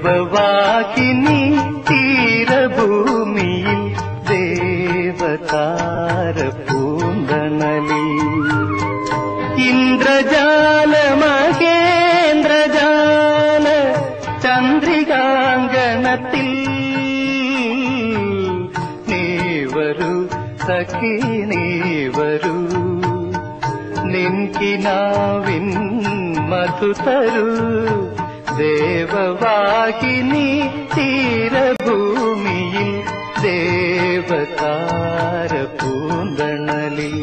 ദേവവാഹിനി തീരഭൂമിയിൽ ദേവതാര പൂന്തണലിൽ ഇന്ദ്രജാല മഹേന്ദ്രജാല ചന്ദ്രികാങ്കണത്തിൽ നീ വരൂ സഖി നീ വരൂ നിൻകിനാവിൻ മധു തരൂ ദേവവാഹിനി തീരഭൂമിയിൽ ദേവതാര പൂന്തണലിൽ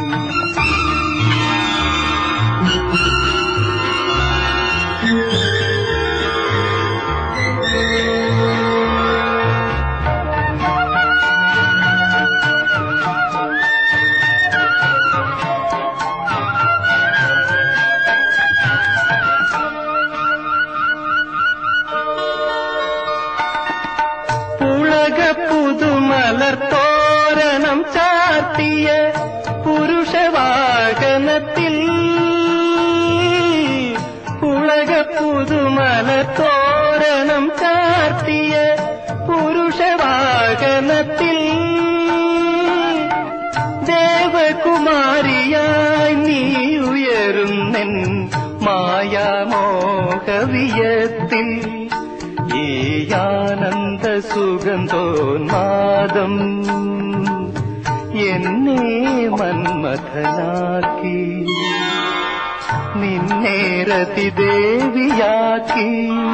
പുളക പുതുമലർ തോരണം ചാർത്തിയ പുരുഷവാഹനത്തിൽ പുളക പുതുമലർ തോരണം ചാർത്തിയ പുരുഷവാഹനത്തിൽ ദേവകുമാരിയായി നീ ഉയരുന്നെൻ മായാമോഹവിയത്തിൽ ഈ ആനന്ദ സുഗന്ധോന്മാദം എന്നെ മന്മഥനാക്കി നിന്നെ രതിദേവിയാക്കി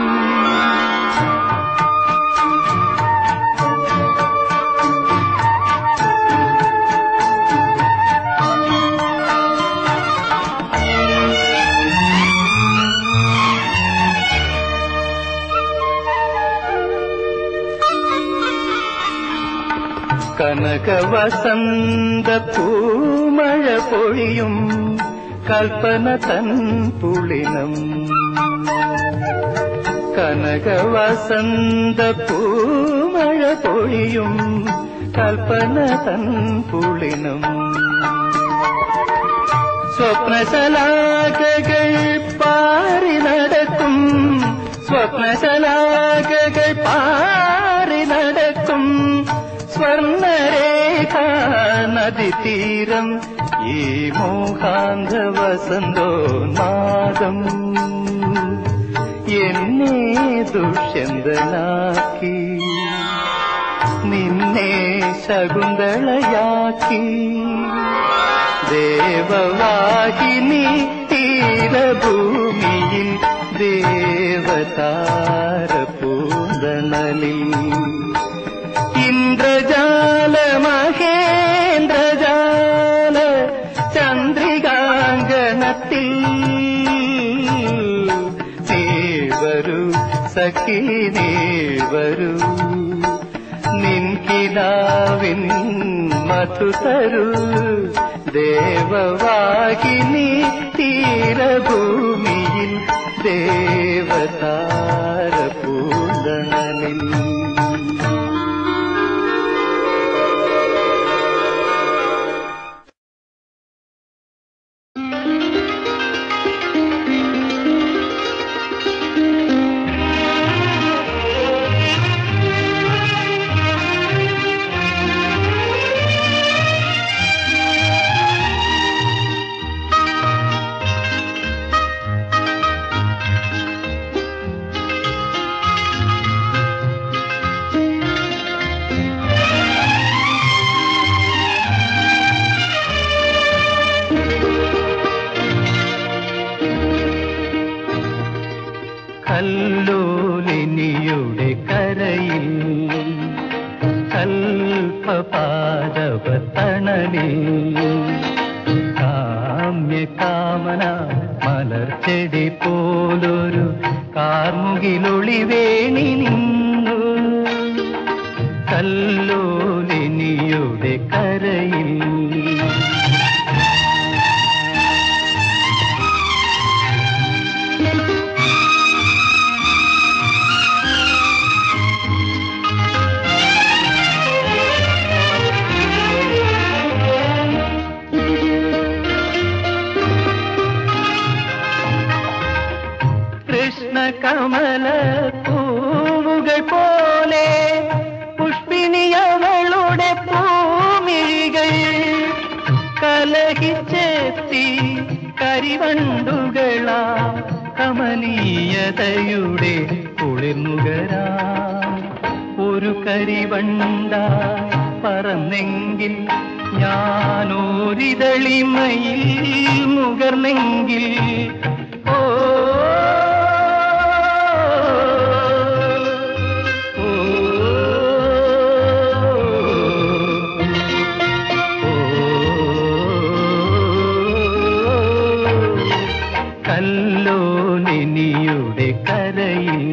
കനകവസന്ത പൂമഴ പൊഴിയും കൽപ്പന തൻ പുളിനം കനകവസന്ത പൂമഴ പൊഴിയും കൽപ്പന തൻ പുളിനം സ്വപ്നശലാകകൾ പാറി നടക്കും സ്വപ്നശലാകകൾ പാറി നടക്കും സ്വർണരേഖ നദി തീരം ഈ മോഹാന്ത വസന്തോന്മാദം എന്നെ ദുഷ്യന്തനാക്കി നിന്നെ ശകുന്തളയാക്കി ദേവവാഹിനി തീരഭൂമിയിൽ ദേവതാര പൂന്തണലിൽ ഇന്ദ്രജാല മഹേന്ദ്രജാല ചന്ദ്രികാങ്കണത്തിൽ നീ വരൂ സഖി നീ വരൂ നിൻകിനാവിൻ മധു തരൂ ദേവവാഹിനി തീരഭൂമിയിൽ ദേവതാര പൂന്തണലിൽ കല്ലോലിനിയുടെ കരയിൽ കൽപ്പപാദവത്തണലിൽ കാമ്യ കാമന മലർച്ചെടി പോലൊരു കാർമുകിലൊളി വേണി നിന്നു കല്ലോലിനിയുടെ കരയിൽ കൃഷ്ണ കമല പൂമുഖമേ പൂവുകൾ പോലെ പുഷ്പിണിയവളുടെ പൂമിഴികൾ കലഹിച്ചെത്തി കരിവണ്ടുകളാ കമനീയതയുടെ കുളിർമുകരാ ഒരു കരിവണ്ട പറന്നെങ്കിൽ ഞാനോരിതളിമയിൽ മുകർന്നെങ്കിൽ ഓ ഓ, കല്ലോലിനിയുടെ കരയിൽ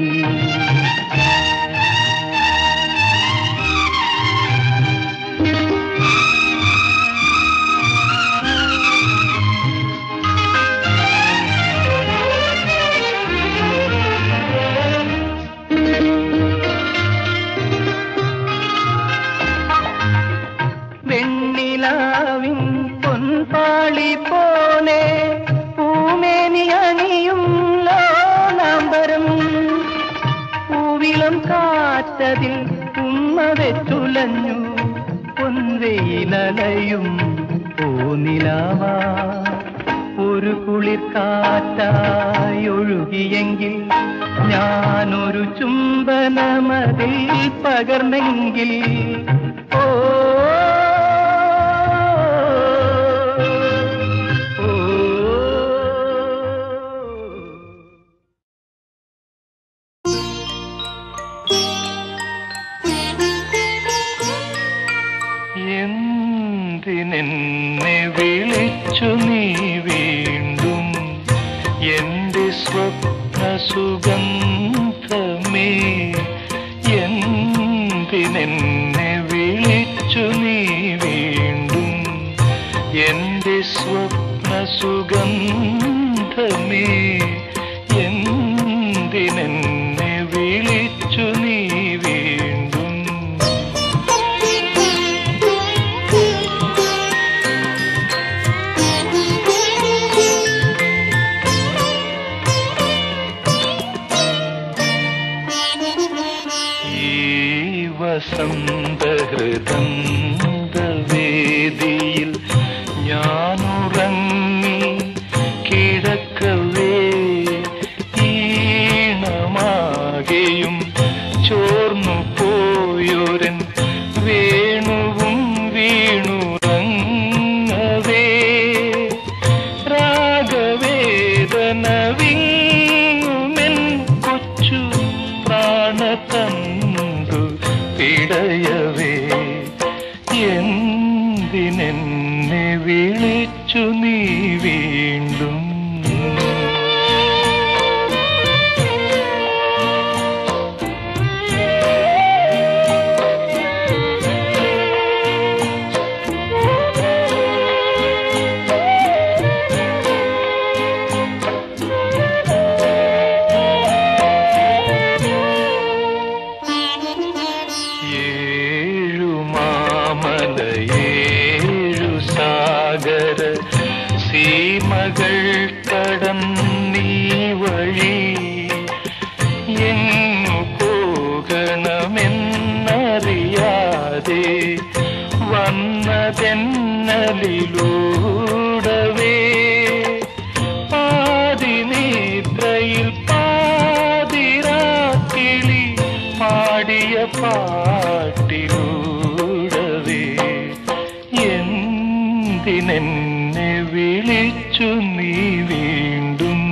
വെണ്ണിലാവിൻ പൊൻപാളി പോലെ പൂമേനി അണിയും ലോലാംബരം പൂവിളം കാറ്റതിൽ ഉമ്മ വെച്ചുലഞ്ഞു പൊൻവെയിലലയും പൂനിലാവാ ഒരു കുളിർ കാറ്റായി ഒഴുകിയെങ്കിൽ ഞാനൊരു ചുംബനമതിൽ പകർന്നെങ്കിൽ ഓ ഓ എന്തിനെന്നെ വിളിച്ചു നീ വീണ്ടും എന്റെ സ്വപ്ന സുഗന്ധമേ എന്തിനെന്നെ വിളിച്ചു നീ വീണ്ടും എന്റെ സ്വപ്ന സുഗന്ധമേ എന്തിനെന്നെ വിളിച്ചു നീ വീണ്ടും ഈ വസന്തഹൃദന്തവേദിയിൽ ഞാനുറങ്ങി കിടക്കവേ ഈണമാകെയും ചോർന്നു പോയൊരൻ വേണുവും വീണുറങ്ങവേ രാഗവേദന വിങ്ങുമെൻ കൊച്ചു പ്രാണതന്തു പിടയവേ എന്തിനെന്നെ വിളിച്ചു നീ വീണ്ടും ഏഴു മാമല ഏഴു സാഗര സീമകൾ കടന്നീ വഴി എങ്ങു പോകണമെന്നറിയാതെ വന്നതെന്നലിലൂടവേ പാതിനേത്രയിൽ പാതിരാക്കിളി പാടിയ പാട്ടിലൂടവേ എന്തിനെന്നെ വിളിച്ചു നീ വീണ്ടും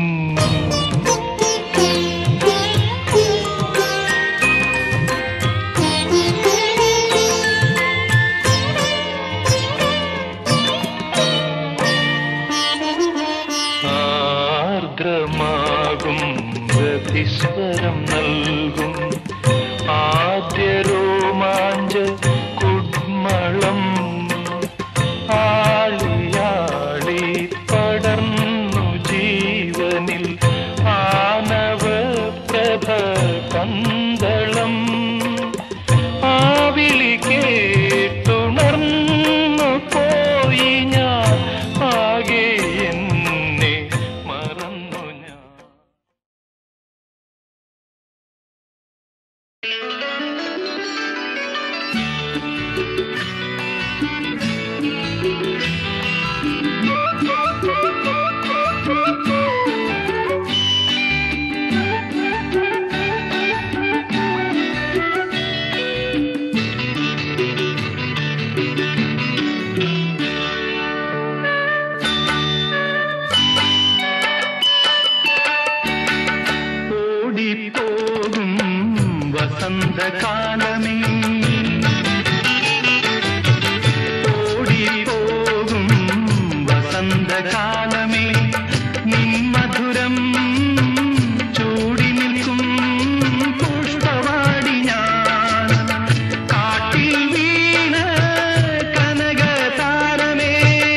ആർദ്രമാകും രതിസ്വരം നൽകും ആദ്യ രോമാഞ്ച കുഡ്മളം ആളിയാളി പടർന്നു ജീവനിൽ ആനവ പ്രഭ പന്തളം ആവിളി കേട്ടുണർന്നു പോയി ഞാൻ ആകെ എന്നെ മറന്നു ഞാൻ വസന്തകാലമേ ഓടിപ്പോകും വസന്തകാലമേ നിൻ മധുരം ചൂടി നിൽക്കും പുഷ്പവാടി ഞാൻ കാട്ടിൽ വീണ കനകതാരമേ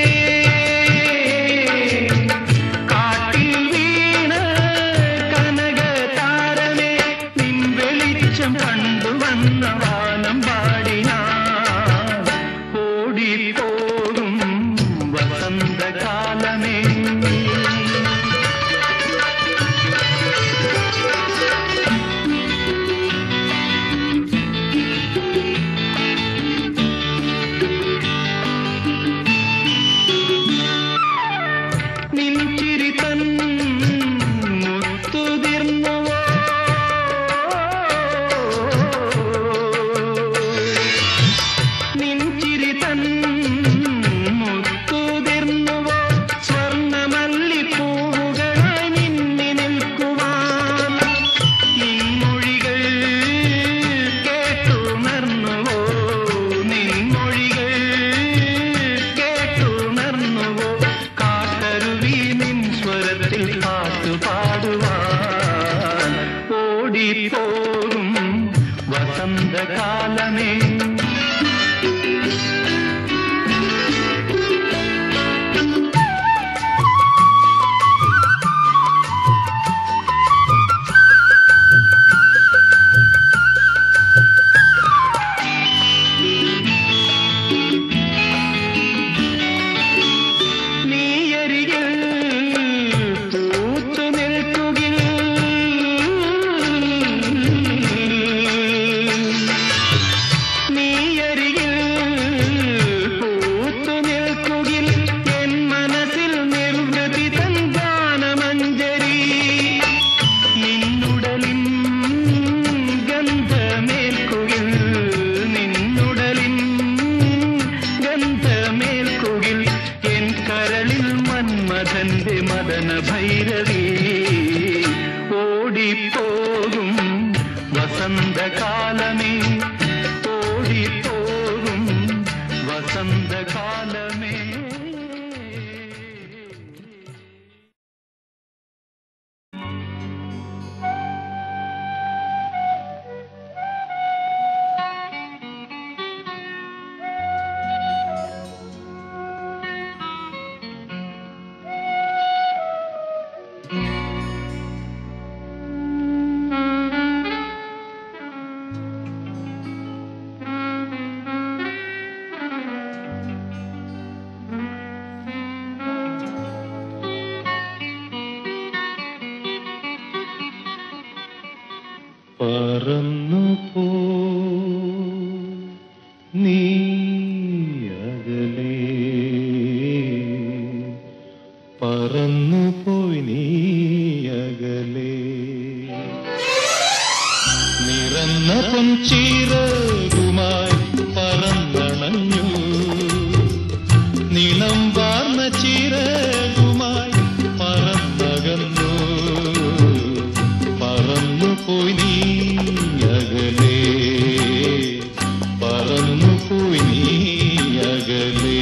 കാട്ടിൽ വീണ കനകതാരമേ നിൻ വെളിച്ചം കണ്ടുവന്ന വാനം പാടി ഞാൻ ഓടിപ്പോകും വസന്തകാലമേ നിൻചിരി തൻ മുത്തുതിർന്നുവോ നിൻചിരി തൻ മുത്തുതിർന്നുവോ സ്വർണ്ണമല്ലിപ്പൂവുകളായി മിന്നി നിൽക്കുവാൻ നിൻമൊഴികൾ കേട്ടുണർന്നുവോ നിൻമൊഴികൾ കേട്ടുണർന്നുവോ കാട്ടരുവി നിൻ സ്വരത്തിൽ പാട്ടു പാടുവാൻ ഓടിപ്പോകും വസന്തകാലമേ നീയരികിൽ പൂത്തു നിൽക്കുകിൽ നീയരികിൽ പൂത്തു നിൽക്കുകിൽ എൻ മനസ്സിൽ നിർവൃതി തൻ ഗാനമഞ്ജരി നിന്നുടലിൻ ഗന്ധമേൽക്കുകിൽ നിന്നുടലിൻ ഗന്ധമേൽക്കുകിൽ എൻ കരളിൽ മന്മഥന്റെ മദന ഭൈരവി ഓടിപ്പോകും വസന്തകാലമേ ഓടിപ്പോകും വസന്തകാലമേ പറന്നു പോ നീ അകലേ പറന്നു പോയി നീ അകലേ നിറന്ന പൊൻചീറകുമായി പറന്നണഞ്ഞു നിളം വാർന്ന ചിറകുമായി പറന്നകന്നു പറന്നു പോയി നീ അകലേ പറന്നു പോയി നീ അകലേ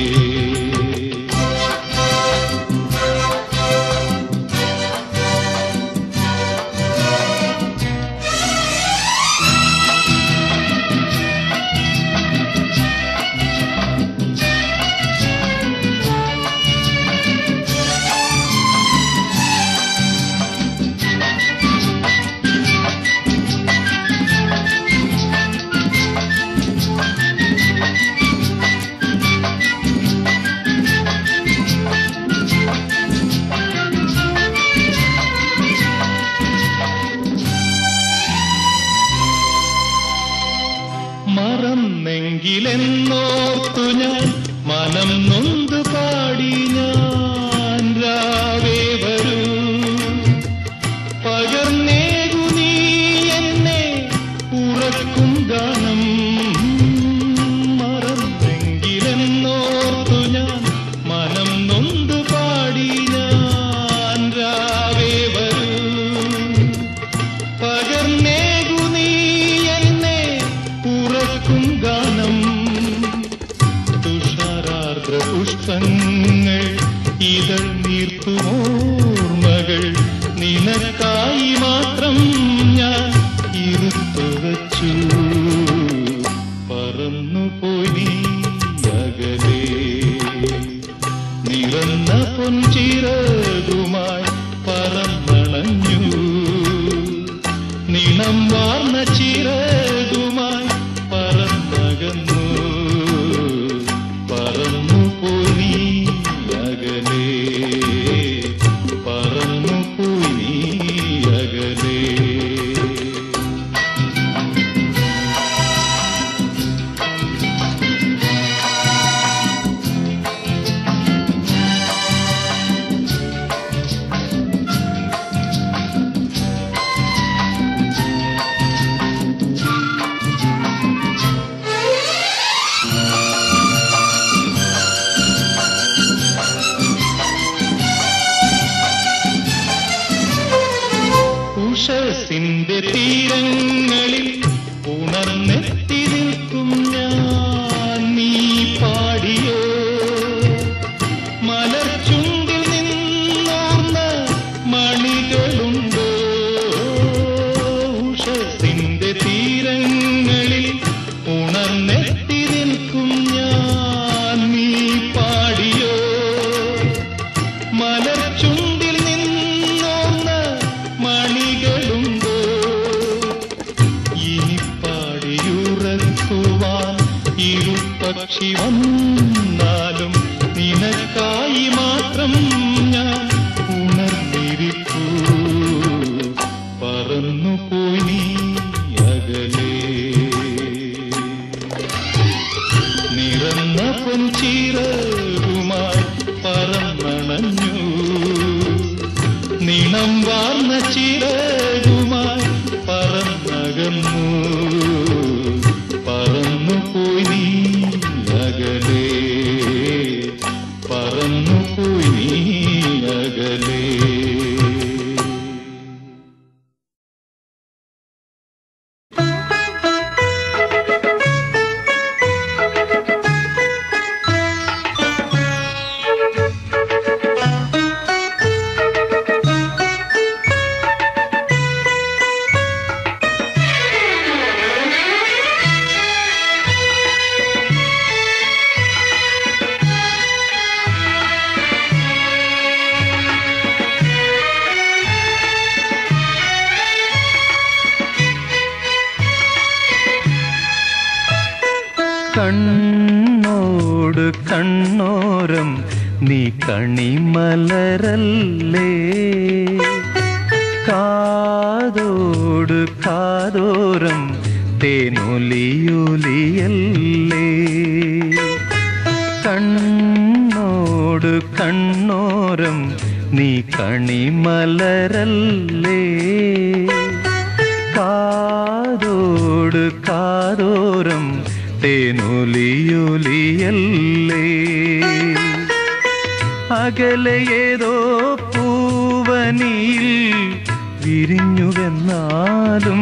ഉഷസിന്റെ തീരങ്ങളിൽ ഉണർന്നെത്തി നിൽക്കും ഞാൻ നീ പാടിയോ മലർച്ചുണ്ടിൽ നിന്നോർന്ന മണികളുണ്ടോ ഉഷസിന്റെ തീരങ്ങളിൽ ഉണർന്നെത്തി നിൽക്കും ഞാൻ നീ പാടിയോ മലർച്ചുണ്ടിൽ നിന്നോർന്ന മണികളുണ്ടോ ഇനി പാടിയുറക്കുവാൻ ഇരുപക്ഷി വന്നാലും നിനക്കായി മാത്രം ഞാൻ ഉണർന്നിരിക്കൂ പറന്നു പോയി നീ അകലേ നിറന്ന പൊൻചീറുമായി പറന്നണഞ്ഞു നിണം വാർന്ന ചിറകുമായി പറന്നകന്നു പറന്നു പോയി നീ അകലേ പറന്നു പോയി നീ അകലേ കണ്ണോട് കണ്ണോരം നീ കണിമലരല്ലേ കാതോട് കാതോരം തേനൊലിയൊലിയല്ലേ കണ്ണോട് കണ്ണോരം നീ കണിമലരല്ലേ കാതോട് കാതോരം തേനൊലിയൊലിയല്ലേ അകലെ ഏതോ പൂവനിയിൽ വിരിഞ്ഞുവെന്നാലും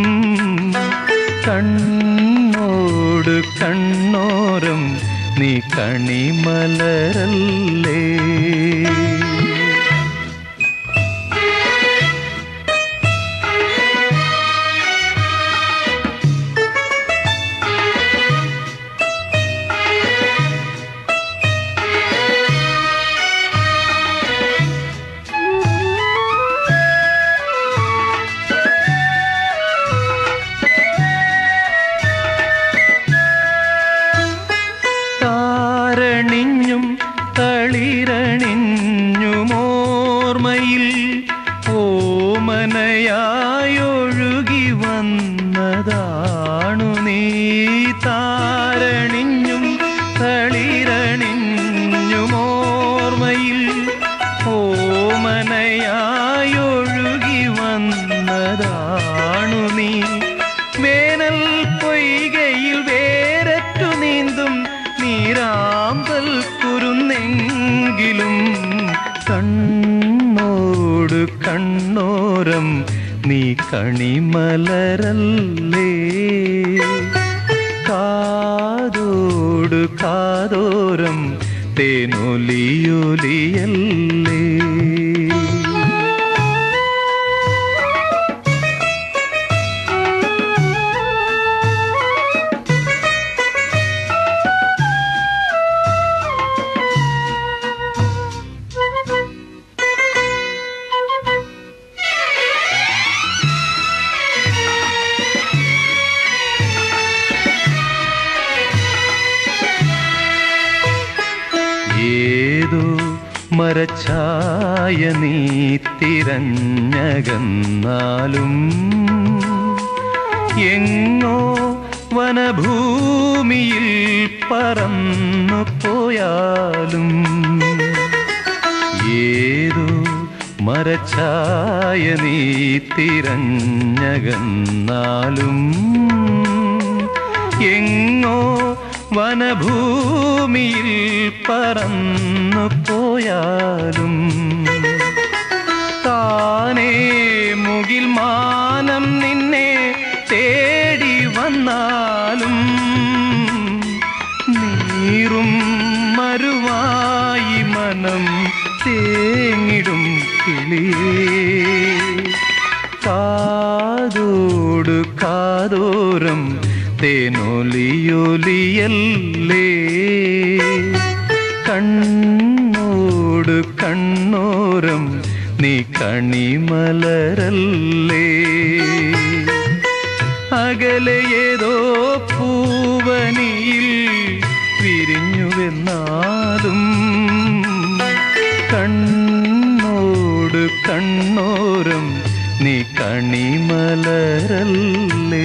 കണ്ണോട് കണ്ണോരം നീ കണിമലരല്ലേ താരണിഞ്ഞും തളിരണിഞ്ഞുമോർമയിൽ ഓമനയായൊഴുകി വന്നതാണു നീ താരണിഞ്ഞും തളിരണിഞ്ഞുമോർമയിൽ ഓമനയായൊഴുകി വന്നതാണു നീ വേനൽ പൊയ്കയിൽ വേരറ്റു നീന്തും നീരാമ്പൽ കുരുന്നെങ്കിലും കണ്ണോട് കണ്ണോരം നീ കണിമലരല്ലേ കാതോട് കാതോരം തേനൊലിയൊലിയല്ലേ ഏതോ മരച്ചായ നീ തിരഞ്ഞകന്നാലും എങ്ങോ വനഭൂമിയിൽ പറന്നു പോയാലും ഏതോ മരച്ചായ നീ തിരഞ്ഞകന്നാലും എങ്ങോ വനഭൂമിയിൽ പറന്നു പോയാലും താനേ മുകിൽ മാ കാതോരം തേനൊലിയൊലിയല്ലേ കണ്ണോട് കണ്ണോരം നീ കണിമലരല്ലേ അകലെ ഏതോ പൂവനിയിൽ വിരിഞ്ഞുവെന്നാലും കണ്ണോട് കണ്ണോരം നീ കണിമലരല്ലേ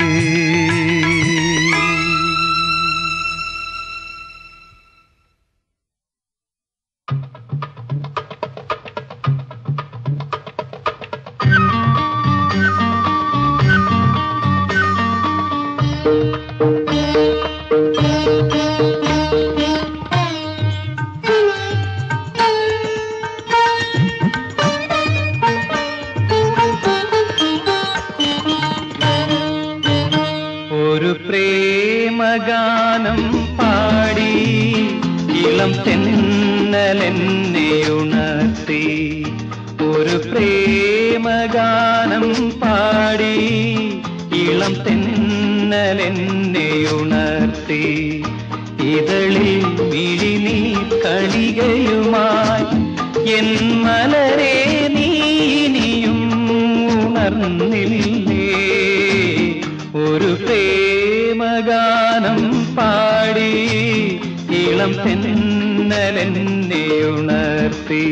ഒരു പ്രേമഗാനം പാടി ഇളം തെന്നലെന്നെ ഉണർത്തി ഒരു പ്രേമഗാനം പാടി ഇളം തെന്നലെന്നെ ഉണർത്തി ഇതളിൽ മിഴിനീ കളികയുമായി എൻ മലരെ നീ ഇനിയും ഉണർന്നില്ലേ ഒരു പ്രേമഗാനം പാടി ഇളം തെന്നലെന്നെ ഉണർത്തി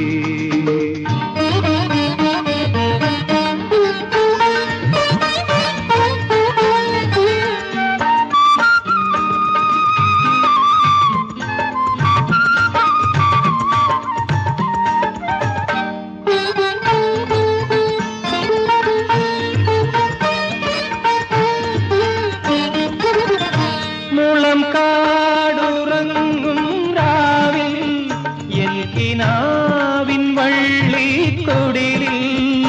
മുളം കാടുറങ്ങും രാവിൽ എനിക്കിനാവിൻ വള്ളിക്കൊടിലിൽ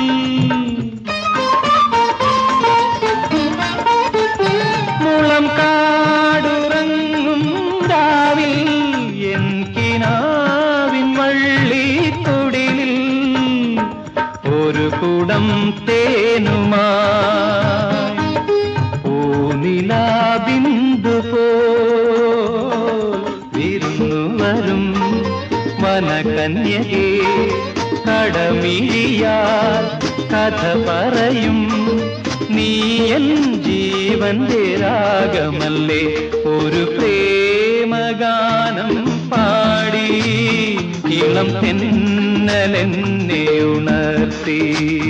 മുളം കാടുറങ്ങും രാവിൽ എനിക്കിനാവിൻ വള്ളിക്കൊടിലിൽ ഒരു കുടം തേനുമായി പൂനിലാബിന്ദു പോൽ വിരുന്നു വരും വനകന്യകേ കടമിഴിയാൽ കഥ പറയും നീ എൻ ജീവന്റെ രാഗമല്ലേ ഒരു പ്രേമഗാനം പാടി ഇളം തെന്നലെന്നെ ഉണർത്തി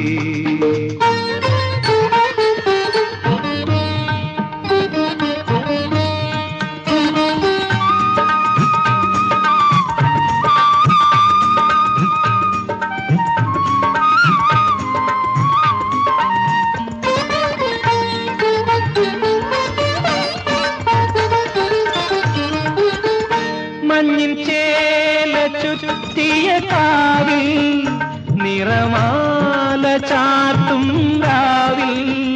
മഞ്ഞിൻ ചേല ചുറ്റിയ കാവിൽ നിറമാല ചാർത്തും രാവിൽ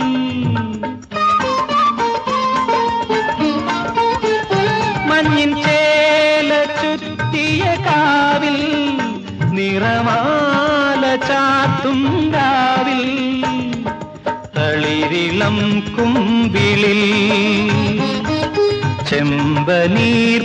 മഞ്ഞിൻ ചേല ചുറ്റിയ കാവിൽ നിറമാല ചാർത്തും രാവിൽ തളിരിളം കുമ്പിളിൽ ചെമ്പനീർ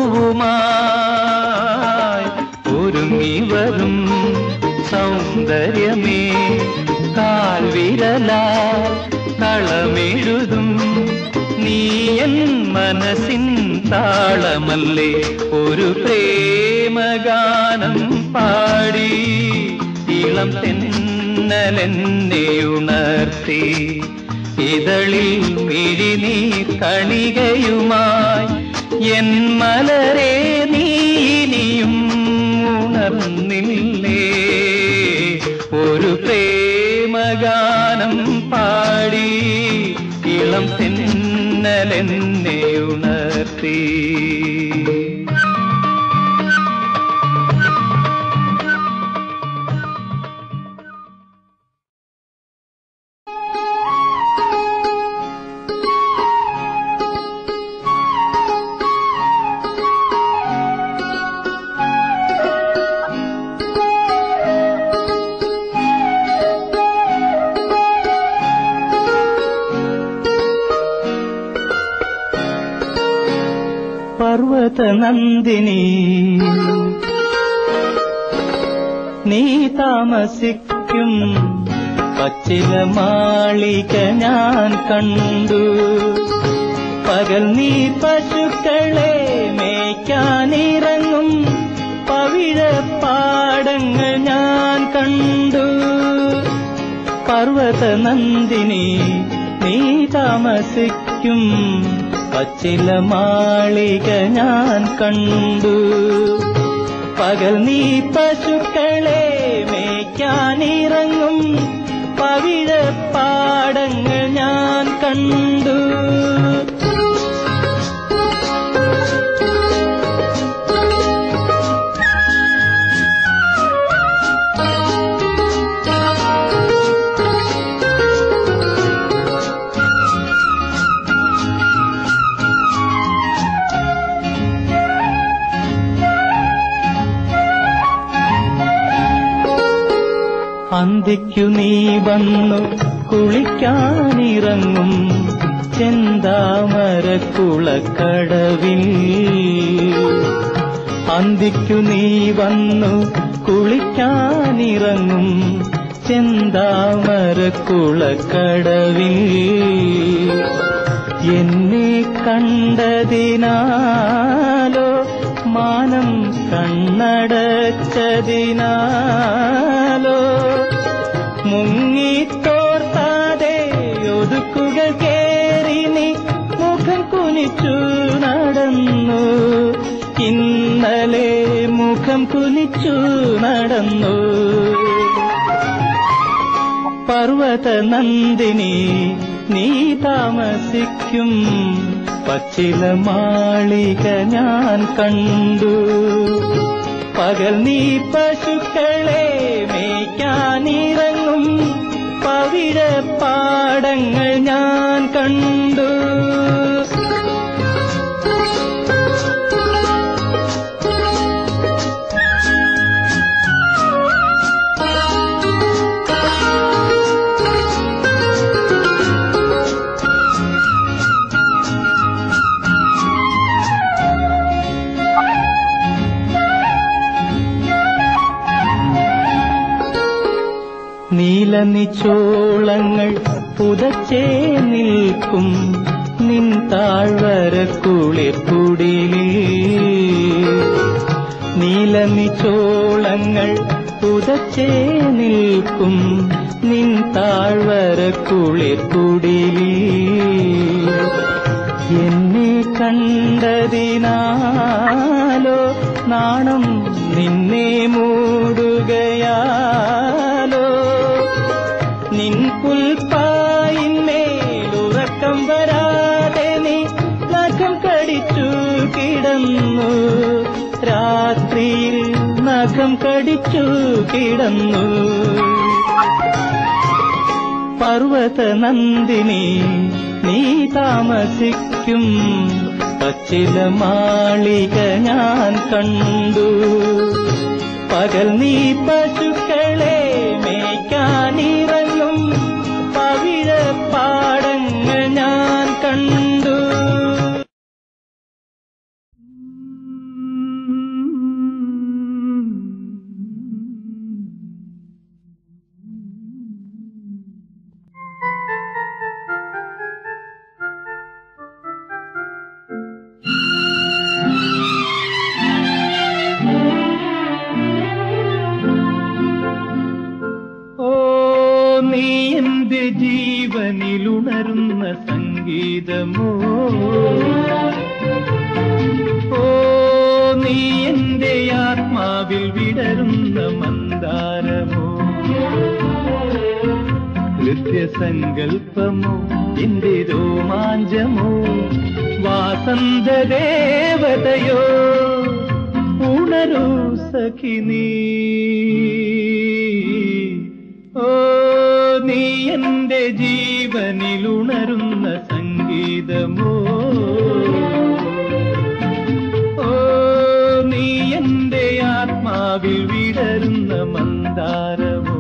പൂവുമായി ഒരുങ്ങി വരും സൗന്ദര്യമേ കാൽവിരല കളമെഴുതും നീ എൻ മനസ്സിൻ താളമല്ലേ ഒരു പ്രേമഗാനം പാടി ഇളം തെന്നലെന്നെ ഉണർത്തി ഇതളിൽ മിഴിനീ കണികയുമായി എൻ മലരെ നീ ഇനിയും ഉണർന്നില്ലേ ഒരു പ്രേമഗാനം പാടി ഇളം തെന്നലെന്നെ ഉണർത്തി പർവത നന്ദിനി നീ താമസിക്കും പച്ചില മാളിക ഞാൻ കണ്ടു പകൽ നീ പശുക്കളെ മേയ്ക്കാനിറങ്ങും പവിഴ പാടങ്ങൾ ഞാൻ കണ്ടു പർവത നന്ദിനി നീ താമസിക്കും പച്ചില മാളിക ഞാൻ കണ്ടു പകൽ നീ പശുക്കളെ മേയ്ക്കാനിറങ്ങും പവിഴ പാടങ്ങൾ ഞാൻ കണ്ടു അന്തിക്കു നീ വന്നു കുളിക്കാനിറങ്ങും ചെന്താമരക്കുളക്കടവിൽ അന്തിക്കു നീ വന്നു കുളിക്കാനിറങ്ങും ചെന്താമരക്കുളക്കടവിൽ എന്നെ കണ്ടതിനാലോ മാനം കണ്ണടച്ചതിനാലോ മുങ്ങിത്തോർത്താതെ ഒതുക്കുക കേറി നീ മുഖം കുനിച്ചു നടന്നു ഇന്നലെ മുഖം കുനിച്ചു നടന്നു പർവത നന്ദിനി നീ താമസിക്കും പച്ചില മാളിക ഞാൻ കണ്ടു പകൽ നീ പശുക്കളെ മേയ്ക്കാനിറങ്ങും പവിഴ പാടങ്ങൾ ഞാൻ കണ്ടു നീലനിച്ചോളങ്ങൾ പുതച്ചേ നിൽക്കും നിൻ താഴ്വര കുളിർക്കുടിലേ നീലനിച്ചോളങ്ങൾ പുതച്ചേ നിൽക്കും നിൻ താഴ്വര കുളിർക്കുടിലേ എന്നെ കണ്ടതിനാലോ നാണം നിന്നെ മൂടുകയാലോ നിൻ പുൽപ്പായിന്മേലുറക്കം വരാതെ നീ നഖം കടിച്ചു കിടന്നു രാത്രിയിൽ നഖം കടിച്ചു കിടന്നു പർവത നന്ദിനി നീ താമസിക്കും പച്ചില മാളിക ഞാൻ കണ്ടു പകൽ നീ പശുക്കളെ മേയ്ക്കാനിറങ്ങും പവിഴ പാടങ്ങൾ ഞാൻ കണ്ടു ഓ നീ എന്റെ ജീവനിലുണരുന്ന സംഗീതമോ ഓ നീ എന്റെ ആത്മാവിൽ വിടരുന്ന മന്ദാരമോ ഹൃദ്യസങ്കൽപ്പമോ എന്റെ രോമാഞ്ചമോ വാസന്തദേവതയോ ഉണരൂ സഖിനീ ഓ നീ എന്റെ ജീവനിലുണരുന്ന സംഗീതമോ ഓ നീ എന്റെ ആത്മാവിൽ വിടരുന്ന മന്ദാരമോ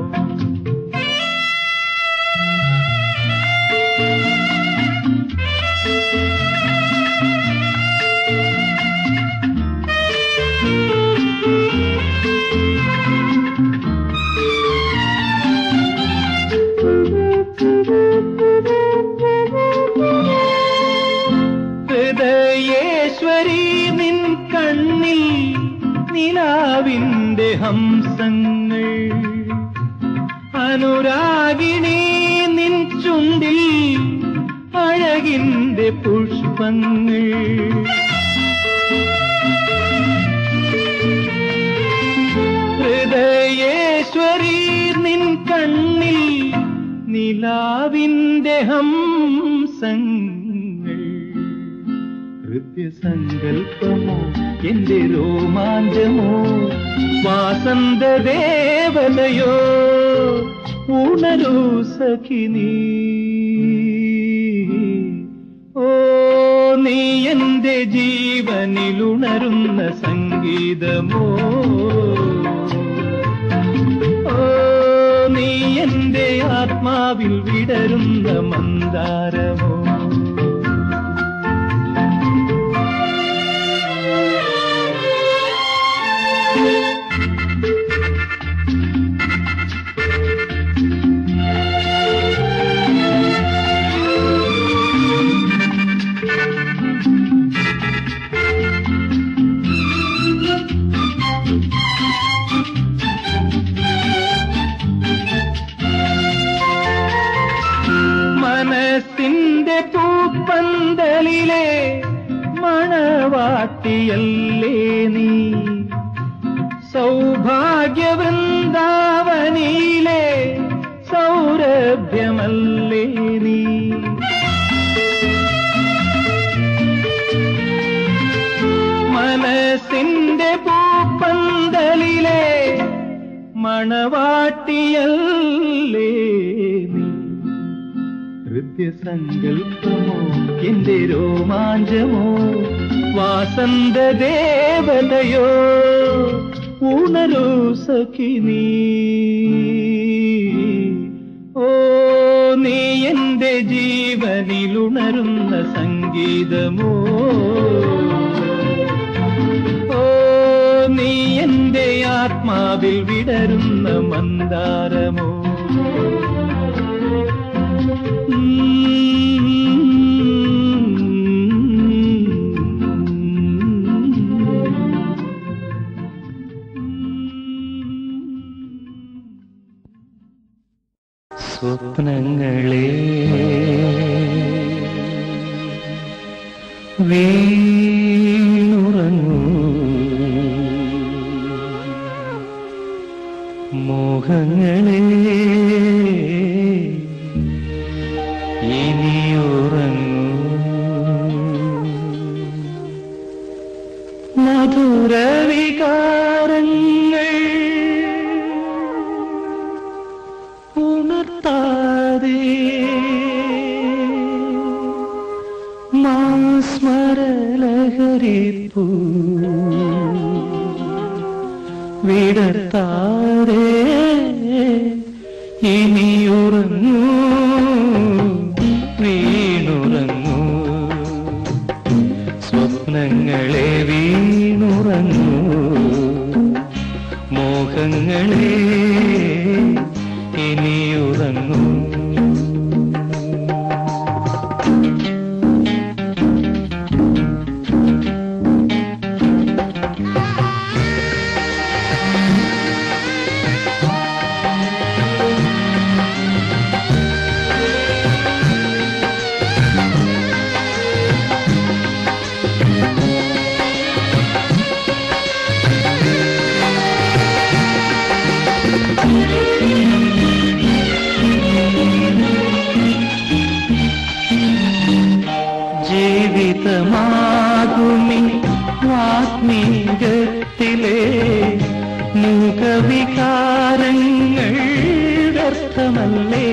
കണ്ണിലെ പുഷ്പങ്ങൾ ഹൃദയേശ്വരി നിൻ കണ്ണിൽ നിലാവിന്റെ ഹംസങ്ങൾ ഹൃദ്യസങ്കൽപ്പമോ എന്റെ രോമാഞ്ചമോ വാസന്തദേവതയോ ഉണരൂ സഖിനീ ഓ നീ എന്റെ ജീവനിലുണരുന്ന സംഗീതമോ ഓ നീ എന്റെ ആത്മാവിൽ വിടരുന്ന മന്ദാരമോ മനസ്സിന്റെ പൂപ്പന്തലിലെ മണവാട്ടിയല്ലേ നീ സൗഭാഗ്യ വൃന്ദാവനിയിലെ സൗരഭ്യമല്ലേ നീ മനസ്സിന്റെ പൂപ്പന്തലിലെ മണവാട്ടിയല്ലേ നീ ഹൃദ്യസങ്കൽപ്പമോ എന്റെ രോമാഞ്ചമോ വാസന്തദേവതയോ ഉണരൂ സഖിനീ ഓ നീ എന്റെ ജീവനിലുണരുന്ന സംഗീതമോ ഓ നീ എന്റെ ആത്മാവിൽ വിടരുന്ന മന്ദാരമോ സ്വപ്നങ്ങളെ വീണുറങ്ങൂ മോഹങ്ങളെ ഇനി ഉറങ്ങൂ മധുരവികാരങ്ങൾ ഉണർത്താതെ മാസ്മരലഹരിപ്പൂ വിടർത്താതെ ഇനിയുറങ്ങൂ വീണുറങ്ങൂ സ്വപ്നങ്ങളെ വീണുറങ്ങൂ മോഹങ്ങളെ ഇനിയുറങ്ങൂ ജീവിതമാകുമി ആത്മീകത്തിലെ മുഖവികാരങ്ങൾ വ്യർത്ഥമല്ലേ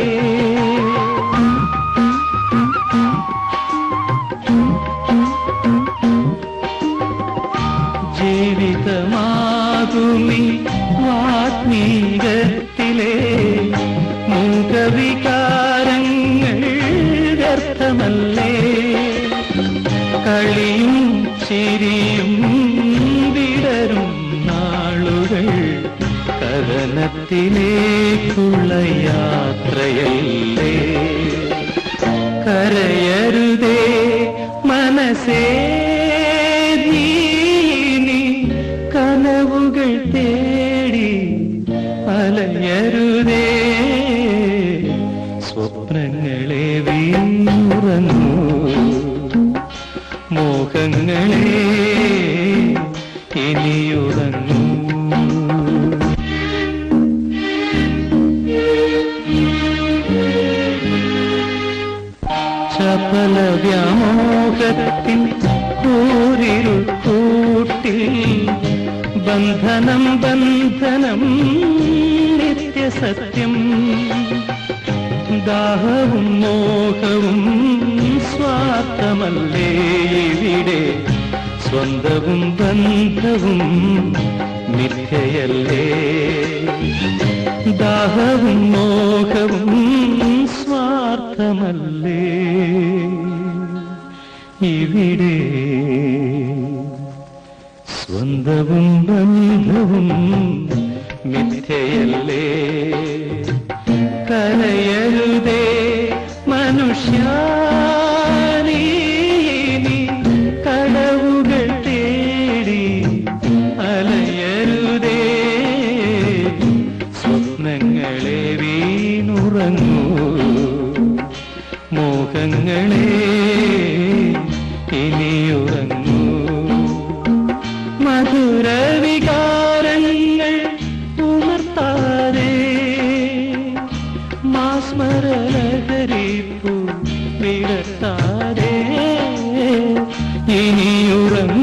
ജീവിതമാകുമി ആത്മീകത്തിലെ മുഖവികാരങ്ങൾ വ്യർത്ഥമല്ലേ കളിയും ചിരിയും വിടരും നാളുകൾ കഥനത്തിലേക്കുള്ള യാത്രയല്ലേ കരയരുതേ മനസ്സേ നീ കനവുകൾ തേടി അലയരുതേ സ്വപ്നങ്ങളെ വീണുറങ്ങൂ മോഹങ്ങളെ ഇനിയുറങ്ങൂ ചപല വ്യാമോഹത്തിൻ കൂരിരുൾ കൂട്ടിൽ ബന്ധനം ബന്ധനം നിത്യസത്യം ദാഹവും മോഹവും സ്വാർത്ഥമല്ലേ ഇവിടെ സ്വന്തവും ബന്ധവും മിഥ്യയല്ലേ ദാഹവും മോഹവും സ്വാർത്ഥമല്ലേ ഇവിടെ സ്വന്തവും ബന്ധവും മിഥ്യയല്ലേ കരയരുതേ മനുഷ്യ നീ ഇനി കടവുകൾ തേടി അലയരുതേ സ്വപ്നങ്ങളെ വീണുറങ്ങൂ മോഹങ്ങളെ ഇനിയുറങ്ങൂ മധുര വികാരങ്ങൾ ഉണർത്താതെ മാസ്മരലഹരിപ്പു വിടത്താതെ ഇനിയുറങ്ങൂ